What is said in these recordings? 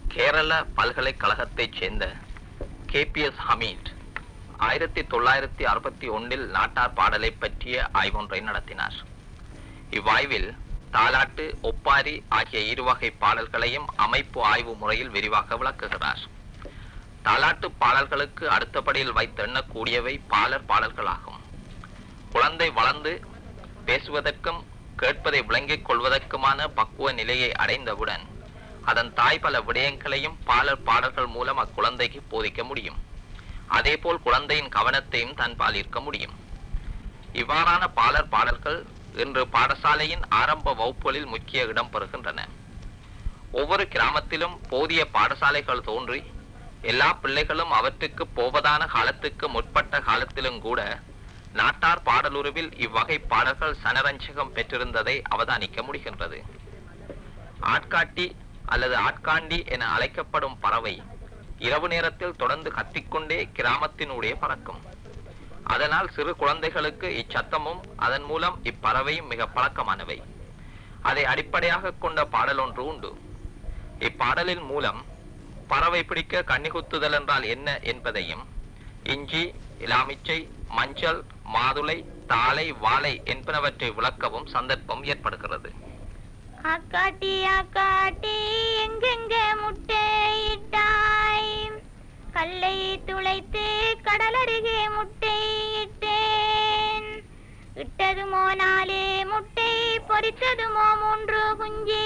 கேரள பல்கலைக்கழகத்தைச் சேர்ந்த கேபிஎஸ் ஹமீட் ஆயிரத்தி தொள்ளாயிரத்தி அறுபத்தி ஒன்றில் நாட்டார் பாடலை பற்றிய ஆய்வொன்றை நடத்தினார் இவ்வாய்வில் தாலாட்டு ஒப்பாரி ஆகிய இருவகை பாடல்களையும் அமைப்பு ஆய்வு முறையில் விரிவாக விளக்குகிறார் தாலாட்டு பாடல்களுக்கு அடுத்தபடியில் வைத்தெண்ணக்கூடியவை பாலர் பாடல்களாகும் குழந்தை வளர்ந்து பேசுவதற்கும் கேட்பதை விளங்கிக் கொள்வதற்குமான பக்குவ நிலையை அடைந்தவுடன் அதன் தாய் பல விடயங்களையும் பாலர் பாடல்கள் மூலம் அக்குழந்தைக்கு போதிக்க முடியும் அதேபோல் குழந்தையின் கவனத்தையும் தன் பால் ஈர்க்க முடியும் இவ்வாறான பாலர் பாடல்கள் இன்று பாடசாலையின் ஆரம்ப வகுப்புகளில் முக்கிய இடம் பெறுகின்றன ஒவ்வொரு கிராமத்திலும் போதிய பாடசாலைகள் தோன்றி எல்லா பிள்ளைகளும் அவற்றுக்கு போவதான காலத்துக்கு முற்பட்ட காலத்திலும் கூட நாட்டார் பாடலுருவில் இவ்வகை பாடல்கள் சனரஞ்சகம் பெற்றிருந்ததை அவதானிக்க முடிகின்றது ஆட்காட்டி அல்லது ஆட்காண்டி என அழைக்கப்படும் பறவை இரவு நேரத்தில் தொடர்ந்து கத்திக்கொண்டே கிராமத்தினூடே பறக்கும் அதனால் சிறு குழந்தைகளுக்கு இச்சத்தமும் அதன் மூலம் இப்பறவையும் மிக பழக்கமானவை அதை அடிப்படையாக கொண்ட பாடல் ஒன்று உண்டு இப்பாடலின் மூலம் பறவை பிடிக்க கன்னிகுத்துதல் என்றால் என்ன என்பதையும் இஞ்சி இலாமிச்சை மஞ்சள் மாதுளை தாளை வாழை என்பனவற்றை விளக்கவும் சந்தர்ப்பம் ஏற்படுகிறது அக்காட்டி அக்காட்டி எங்கெங்க முட்டையிட்டாய் கல்லை துளைத்து கடலருகே முட்டையிட்டேன் இட்டதுமோ நாலே முட்டை பொரித்ததுமோ மூன்று குஞ்சி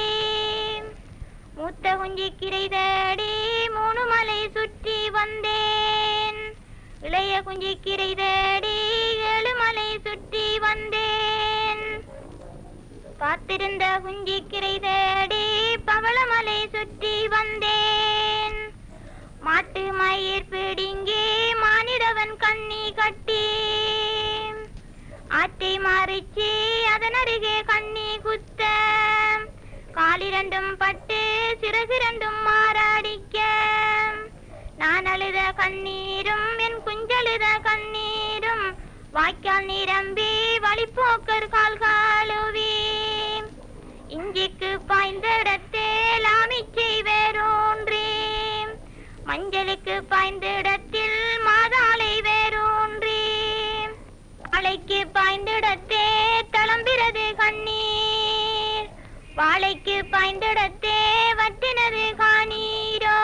மூத்த குஞ்சி கிரை தேடி மூணு மலை சுற்றி வந்தேன் இளைய குஞ்சி கிரை தேடி ஏழு மலை சுற்றி வந்தேன் காத்திருந்த குஞ்சி கிரை தேடி பவளமலை சுற்றி வந்தேன் மாட்டு மயிர் பிடுங்கி மானிடவன் கண்ணி கட்டி ஆட்டை மாறிச்சு அதன் அருகே கண்ணி குத்த காலிரண்டும் பட்டு சிறகிரண்டும் மாறாடிக்க நான் அழுத கண்ணீரும் என் குஞ்சழுத கண்ணீரும் வாய்க்கால் நிரம்பி வழிப்போக்கர் கால் காலுவி இஞ்சிக்கு பாய்ந்த இடத்தே லாமிச்சை வேரூன்றி மஞ்சளுக்கு பாய்ந்த இடத்தில் மாதாளை வேரூன்றி வாழைக்கு பாய்ந்த இடத்தே தளம்பிறது கண்ணீர் வாழைக்கு பாய்ந்த இடத்தே வட்டினது காணீரோ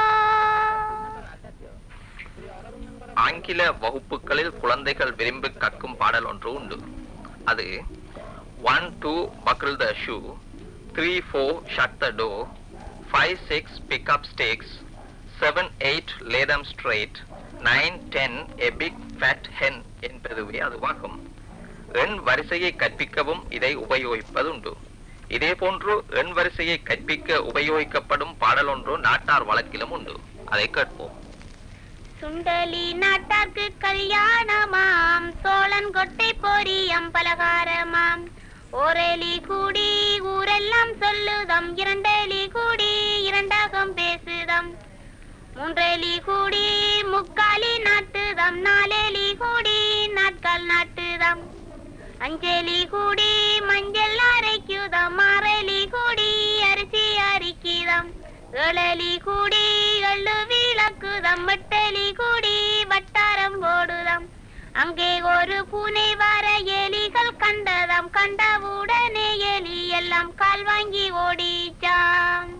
ஆங்கில வகுப்புகளில் குழந்தைகள் விரும்பி கற்கும் பாடல் ஒன்று உண்டு அது one two buckle the shoe three four shut the door five six pick up stakes seven eight lay them straight nine ten a big fat hen என்பதுவே அதுவாகும் எண் வரிசையை கற்பிக்கவும் இதை உபயோகிப்பதுண்டு இதே போன்று எண் வரிசையை கற்பிக்க உபயோகிக்கப்படும் பாடல் ஒன்று நாட்டார் வழக்கிலும் உண்டு அதை கேட்போம் சுண்டலி நாட்டார்க்கு கல்யாணமாம் சோழன் கொட்டை பொரியம் பலகாரமாம் ஓரெலி கூடி ஊரெல்லாம் சொல்லுதம் இரண்டெலி கூடி இரண்டாகம் பேசுதம் மூன்றெலி கூடி முக்காலி நாட்டுதம் நாலெலி கூடி நாட்கள் நாட்டுதம் அஞ்சலி கூடி மஞ்சள் அரைக்குதம் ஆறெலி கூடி அரிசி அரிக்குதம் ஏழலி கூடி எள்ளு விளக்குதம் எட்டலி கூடி வட்டாரம் போடுதம் அங்கே ஒரு பூனை வர எலிகள் கண்டதம் கண்டவுடனே எலி எல்லாம் கால் வாங்கி ஓடிச்சாம்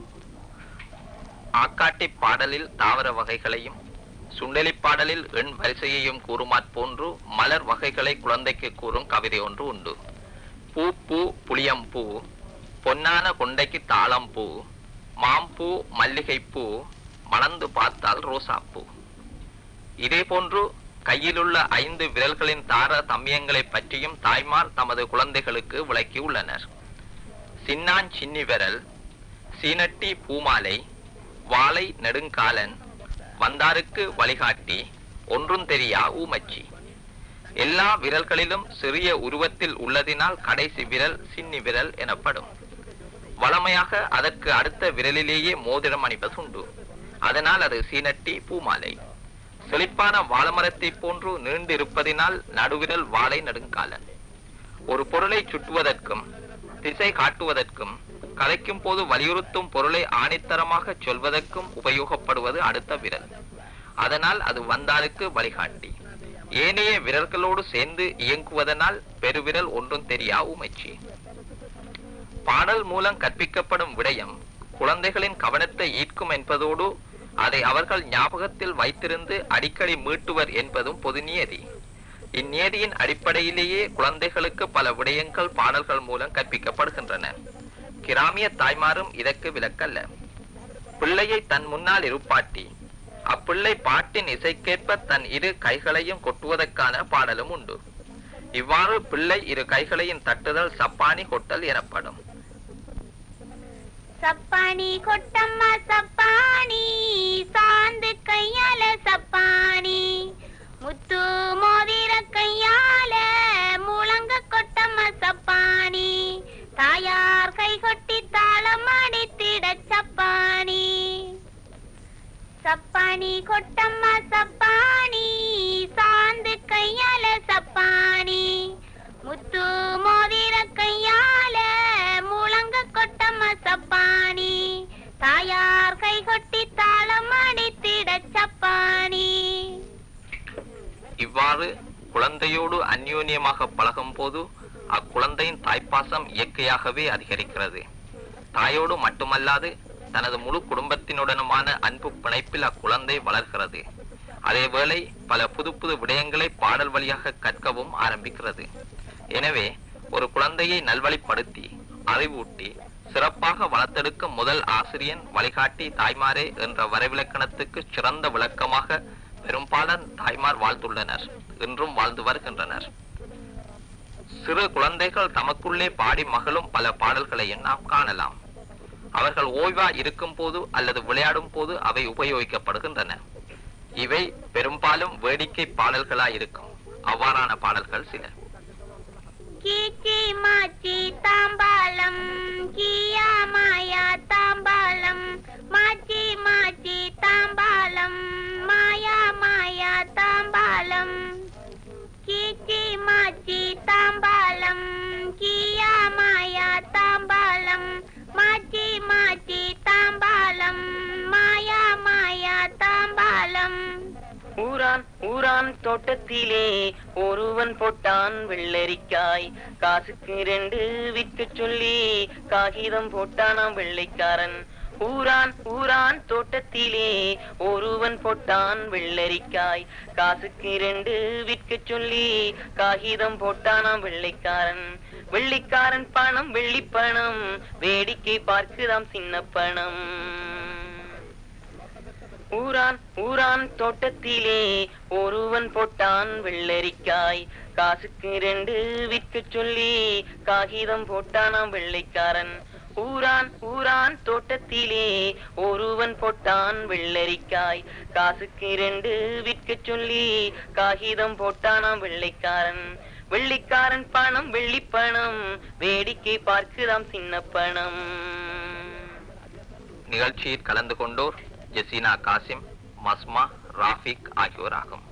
ஆக்காட்டி பாடலில் தாவர வகைகளையும் சுண்டெலி பாடலில் எண் வரிசையையும் கூறுமாற் போன்று மலர் வகைகளை குழந்தைக்கு கூறும் கவிதை ஒன்று உண்டு பூ பூ புளியம்பூ பொன்னான கொண்டைக்கு தாளம்பூ மாம்பூ மல்லிகைப்பூ மணந்து பார்த்தால் ரோசாப்பூ இதே போன்று கையிலுள்ள ஐந்து விரல்களின் தார தம்யங்களை பற்றியும் தாய்மார் தமது குழந்தைகளுக்கு விளக்கி உள்ளனர் சின்னான் சின்னி விரல் சீனட்டி பூமாலை வாளை நெடுங்காலன் வந்தாருக்கு வழிகாட்டி ஒன்றும் தெரியா ஊமச்சி எல்லா விரல்களிலும் சிறிய உருவத்தில் உள்ளதினால் கடைசி விரல் சின்னி விரல் எனப்படும் வளமையாக அதற்கு அடுத்த விரலிலேயே மோதிரம் அணிவதுண்டு அதனால் அது சீனட்டி பூமாலை செழிப்பான வாழமரத்தை போன்று நீண்டு இருப்பதினால் நடுவிரல் வாழை நெடுங்காலன் ஒரு பொருளை சுட்டுவதற்கும் திசை காட்டுவதற்கும் கதைக்கும் போது வலியுறுத்தும் பொருளை ஆணித்தரமாக சொல்வதற்கும் உபயோகப்படுவது அடுத்த விரல் அதனால் அது வந்தாருக்கு வழிகாட்டி ஏனைய விரல்களோடு சேர்ந்து இயங்குவதனால் பெருவிரல் ஒன்றும் தெரியா உமைச்சி பாடல் மூலம் கற்பிக்கப்படும் விடயம் குழந்தைகளின் கவனத்தை ஈர்க்கும் என்பதோடு அதை அவர்கள் ஞாபகத்தில் வைத்திருந்து அடிக்கடி மீட்டுவர் என்பதும் பொது நியதி இந்நியதியின் அடிப்படையிலேயே குழந்தைகளுக்கு பல விடயங்கள் பாடல்கள் மூலம் கற்பிக்கப்படுகின்றன கிராமிய தாய்மாரும் இதற்கு விலக்கல்ல பிள்ளையை தன் முன்னால் இருப்பாட்டி அப்பிள்ளை பாட்டின் இசைக்கேற்ப தன் இரு கைகளையும் கொட்டுவதற்கான பாடலும் உண்டு இவ்வாறு பிள்ளை இரு கைகளையும் தட்டுதல் சப்பானி கொட்டல் எனப்படும் சப்பானி கொட்டம்மா சப்பானி சாந்து கையால சப்பானி முத்து மோதிர கையால முழங்க கொட்டம்மா சப்பானி தாயார் கை கொட்டி தாளம் அடித்திட சப்பானி சப்பானி கொட்டம்மா சப்பானி சாந்து கையால சப்பானி முத்து மோதிர கையால முழங்க கொட்டம்ம சப்பானி தாயார் கை கொட்டி தாளம் அடித்திட சப்பானி இவ்வாறு குழந்தையோடு அந்யோன்யமாக பழகும் போது அக்குழந்தையின் தாய்ப்பாசம் இயற்கையாகவே அதிகரிக்கிறது தாயோடு மட்டுமல்லாது தனது முழு குடும்பத்தினுடனுமான அன்பு பிணைப்பில் அக்குழந்தை வளர்கிறது அதேவேளை பல புது புது விடயங்களை பாடல் வழியாக கற்கவும் ஆரம்பிக்கிறது எனவே ஒரு குழந்தையை நல்வழிப்படுத்தி அறிவூட்டி சிறப்பாக வளர்த்தெடுக்கும் முதல் ஆசிரியன் வழிகாட்டி தாய்மாரே என்ற வரைவிலக்கணத்துக்கு சிறந்த விளக்கமாக பெரும்பாலான தாய்மார் வாழ்ந்துள்ளனர் இன்றும் வாழ்ந்து வருகின்றனர் சிறு குழந்தைகள் தமக்குள்ளே பாடி மகளும் பல பாடல்களையும் நாம் காணலாம் அவர்கள் ஓய்வா இருக்கும் போது அல்லது விளையாடும் போது அவை உபயோகிக்கப்படுகின்றன இவை பெரும்பாலும் வேடிக்கை பாடல்களாய் இருக்கும் அவ்வாறான பாடல்கள் சில கீச்சி மாச்சி தாம்பாலம் கீயா மாயா தாம்பாலம் மாச்சி மாச்சி தாம்பாலம் மாயா மாயா தாம்பாலம் கீச்சி மாச்சி தாம்பாலம் கீயா மாயா தாம்பாலம் மாச்சி மாச்சி தாம்பாலம் மாயா மாயா தாம்பாலம் ஊரான் ஊரான் தோட்டத்திலே ஒருவன் போட்டான் வெள்ளரிக்காய் காசுக்கு ரெண்டு விற்க சொல்லி காகிதம் போட்டானாம் வெள்ளைக்காரன் ஊரான் ஊரான் தோட்டத்திலே ஒருவன் போட்டான் வெள்ளரிக்காய் காசுக்கு ரெண்டு விற்க சொல்லி காகிதம் போட்டானாம் வெள்ளைக்காரன் வெள்ளிக்காரன் பணம் வெள்ளிப்பணம் வேடிக்கை பார்க்குதாம் சின்ன பணம் ஊரான் ஊரான் தோட்டத்திலே ஒருவன் போட்டான் வெள்ளரிக்காய் காசுக்கு ரெண்டு விற்க சொல்லி காகிதம் போட்டானாம் வெள்ளைக்காரன் ஊரான் ஊரான் தோட்டத்திலே ஒருவன் போட்டான் வெள்ளரிக்காய் காசுக்கு ரெண்டு விற்க சொல்லி காகிதம் போட்டானாம் வெள்ளைக்காரன் வெள்ளிக்காரன் பணம் வெள்ளிப்பணம் வேடிக்கை பார்க்குதாம் சின்ன பணம் நிகழ்ச்சியில் கலந்து கொண்டோர் ஜெசினா காசிம் மஸ்மா ராஃபிக் ஆகியோர் ஆகும்